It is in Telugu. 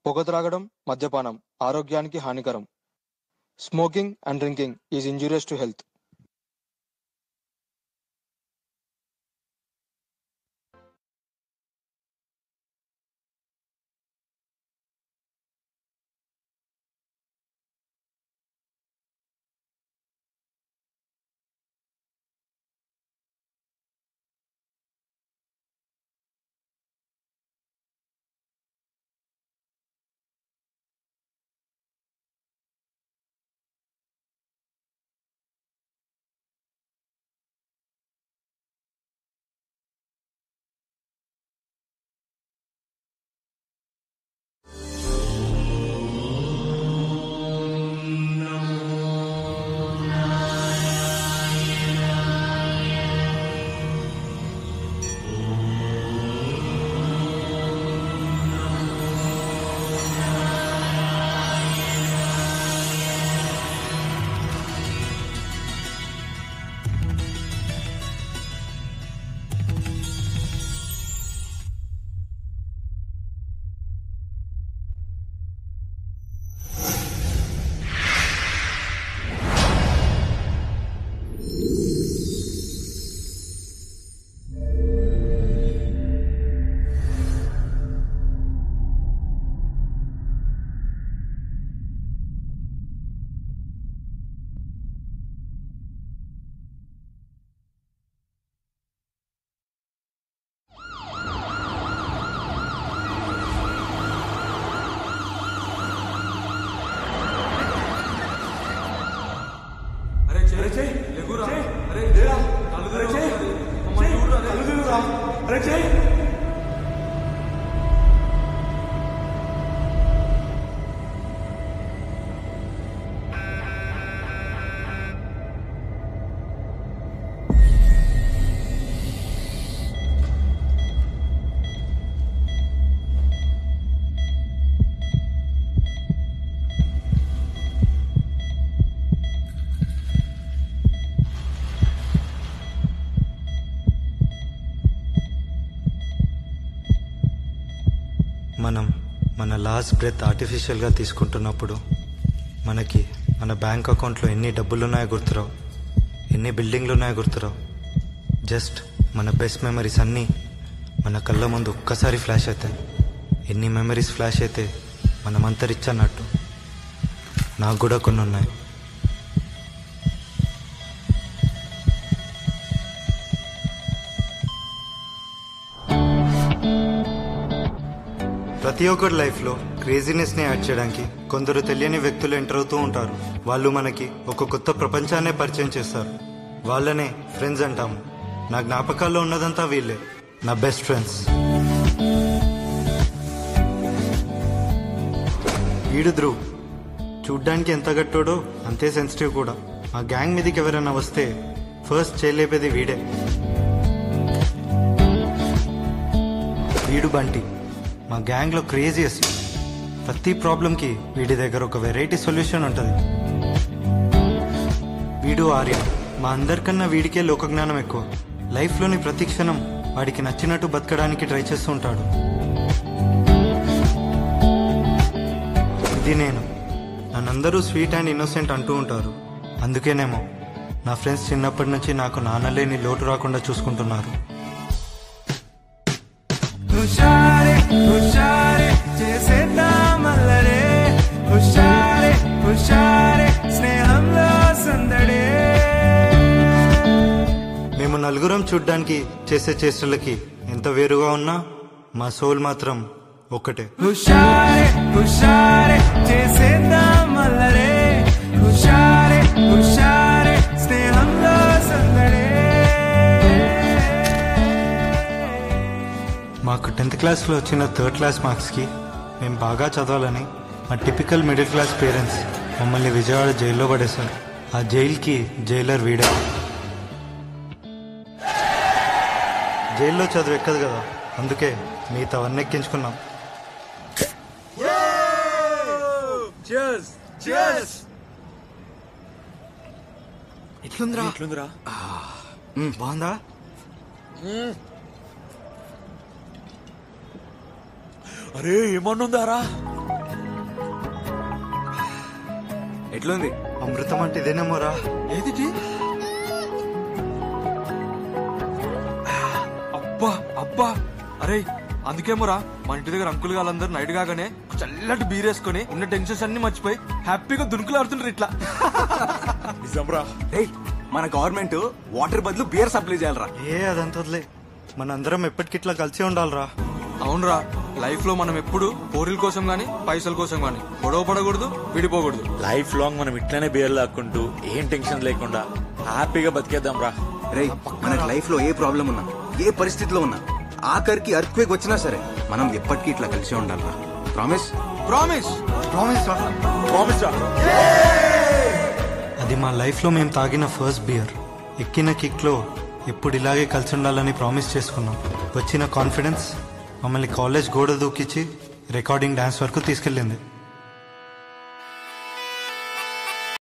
పొగ త్రాగడం మద్యపానం ఆరోగ్యానికి హానికరం smoking and drinking is injurious to health మనం మన లాస్ట్ బ్రెత్ ఆర్టిఫిషియల్గా తీసుకుంటున్నప్పుడు మనకి మన బ్యాంక్ అకౌంట్లో ఎన్ని డబ్బులున్నాయో గుర్తురావు ఎన్ని బిల్డింగ్లు ఉన్నాయో గుర్తురావు జస్ట్ మన బెస్ట్ మెమరీస్ అన్నీ మన కళ్ళ ముందు ఒక్కసారి ఫ్లాష్ అవుతాయి ఎన్ని మెమరీస్ ఫ్లాష్ అయితే మనమంతా రిచ్ అన్నట్టు నాకు కూడా కొన్ని ఉన్నాయి ప్రతి ఒక్కరి లైఫ్లో క్రేజీనెస్ని యాడ్ చేయడానికి కొందరు తెలియని వ్యక్తులు ఎంటర్ అవుతూ ఉంటారు వాళ్ళు మనకి ఒక కొత్త ప్రపంచాన్నే పరిచయం చేస్తారు వాళ్ళనే ఫ్రెండ్స్ అంటాము నా జ్ఞాపకాల్లో ఉన్నదంతా వీళ్ళే నా బెస్ట్ ఫ్రెండ్స్ వీడు ధ్రువ్ చూడ్డానికి ఎంత గట్టోడో అంతే సెన్సిటివ్ కూడా మా గ్యాంగ్ మీదకి ఎవరైనా వస్తే ఫస్ట్ చేయలేపేది వీడే వీడు బంటి మా గ్యాంగ్లో క్రేజియస్ట్ ప్రతి ప్రాబ్లంకి వీడి దగ్గర ఒక వెరైటీ సొల్యూషన్ ఉంటుంది వీడు ఆర్య మా అందరికన్నా వీడికే లోకజ్ఞానం ఎక్కువ లైఫ్లోని ప్రతి క్షణం వాడికి నచ్చినట్టు బతకడానికి ట్రై చేస్తూ ఉంటాడు ఇది నేను నన్నందరూ స్వీట్ అండ్ ఇన్నోసెంట్ అంటూ ఉంటారు అందుకేనేమో నా ఫ్రెండ్స్ చిన్నప్పటి నుంచి నాకు నాన్నలేని లోటు రాకుండా చూసుకుంటున్నారు హుషారే హుషారే చేసేద్దామల్లరే హుషారే హుషారే స్నేహంలో సందడే మేము నలుగురం చూడ్డానికి చేసే చేష్టలకి ఎంత వేరుగా ఉన్నా మా సోల్ మాత్రం ఒక్కటే హుషారే హుషారే చేసేద్దామల్లరే హుషారే హుషారే స్నేహంలో సందడే మాకు టెన్త్ క్లాస్లో వచ్చిన థర్డ్ క్లాస్ మార్క్స్కి మేము బాగా చదవాలని మా టిపికల్ మిడిల్ క్లాస్ పేరెంట్స్ మమ్మల్ని విజయవాడ జైల్లో పడేశారు ఆ జైలుకి జైలర్ వీడే జైల్లో చదువు ఎక్కదు కదా అందుకే మిగతావన్నీ ఎక్కించుకున్నాం ఎట్లుందిరా బాగుందా అరే ఏమన్నుందారా ఎట్లుంది అమృతం అంటే ఇదేనేమోరా ఏది టీ? అబ్బా అబ్బా అరే అందుకేమోరా మన ఇంటి దగ్గర అంకుల్ వాళ్ళందరూ నైట్ కాగానే చల్లటి బీర్ వేసుకొని ఉన్న టెన్షన్స్ అన్ని మర్చిపోయి హ్యాపీగా దునుకులు ఆడుతుంటారు ఇట్లా నిజంరా రేయ్ మన గవర్నమెంట్ వాటర్ బదులు బియర్ సప్లై చేయాలరా ఏ అదంతా వదిలే మనందరం ఎప్పటికిట్లా కలిసి ఉండాలిరా అవునరా లైఫ్ లో మనం ఎప్పుడు పోరీల కోసం గానీ పైసల కోసం గానీ గొడవ పడకూడదు విడిపోకూడదు లైఫ్ లాంగ్ మనం ఇట్లనే బియర్ లాక్కుంటూ ఏం టెన్షన్ లేకుండా హ్యాపీగా బతికేద్దాం రా రేయ్ మనకి లైఫ్ లో ఏ ప్రాబ్లం ఉన్నా ఏ పరిస్థితిలో ఉన్నా ఆఖరికి అర్త్క్వేక్ వచ్చినా సరే మనం ఎప్పటికీ ఇట్లా కలిసి ఉండాలరా ప్రామిస్ ప్రామిస్ ప్రామిస్ రా ప్రామిస్ రా అది మా లైఫ్లో మేము తాగిన ఫస్ట్ బియర్ ఎక్కిన కిక్లో ఎప్పుడు ఇలాగే కలిసి ఉండాలని ప్రామిస్ చేసుకున్నాం వచ్చిన కాన్ఫిడెన్స్ మమ్మల్ని కాలేజ్ గోడ దూకిచ్చి రికార్డింగ్ డాన్స్ వరకు తీసుకెళ్ళింది